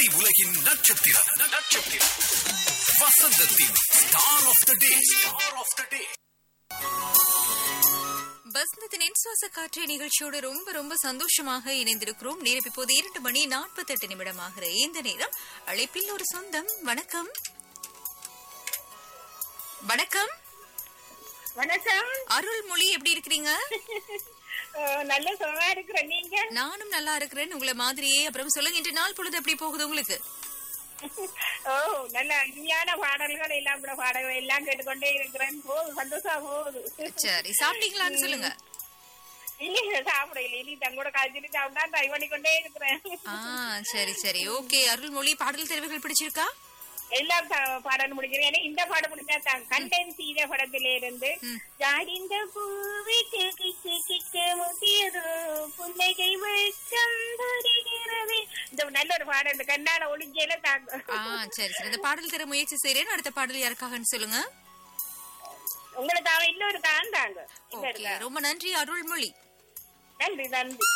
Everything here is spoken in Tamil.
திரை உலகின் நட்சத்திரம் நட்சத்திரம் வசந்தத்தின் star of the day star of the day வசந்தத்தின் சுவாச காற்று நிகழ்ச்சியோடு ரொம்ப ரொம்ப சந்தோஷமாக இணைந்திருக்கிறோம் நேரம் இப்போது இரண்டு மணி நாற்பத்தெட்டு நிமிடம் ஆகிற இந்த நேரம் அழைப்பில் ஒரு சொந்தம் வணக்கம் வணக்கம் வணக்கம் அருள்மொழி எப்படி இருக்கிறீங்க அஹ் நல்ல சுகமா இருக்கிறேன் நீங்க நானும் நல்லா இருக்கிறேன் உங்களை மாதிரியே அப்புறம் சொல்லுங்க இன்று நாள் பொழுது எப்படி போகுது உங்களுக்கு ஓ நல்ல இனிமையான பாடல்கள் எல்லாம் கூட பாடல்கள் எல்லாம் கேட்டுக்கொண்டே இருக்கிறேன் போகுது சந்தோஷமா போகுது சரி சாப்பிட்டீங்களான்னு சொல்லுங்க இல்லைங்க சாப்பிடல இனி தங்கூட காய்ச்சிட்டு சாப்பிட்டா ட்ரை பண்ணிக்கொண்டே இருக்கிறேன் ஆ சரி சரி ஓகே அருள்மொழி பாடல் தெரிவுகள் பிடிச்சிருக்கா எல்லாம் ச- பாடல் முடிக்கிறேன் ஏன்னா இந்த பாடம் முடிஞ்சா தான் கண்டன் சீத படத்தில இருந்து ம். ஜாடிந்த பூவிக்கு கிக்கு கிக்கு முதியதோ புன்னகை வெட்கம் புரிகிறது இந்த நல்ல ஒரு பாடல் இந்த கண்ணால ஒளிஞ்சேல தாங்க ஆ சரி சரி இந்த பாடல் தர முயற்சி செய்றேன் அடுத்த பாடல் யாருக்காகன்னு சொல்லுங்க உங்களுக்கு அவன் இன்னொரு தான் தாங்க ஓகே ரொம்ப நன்றி அருள்மொழி நன்றி நன்றி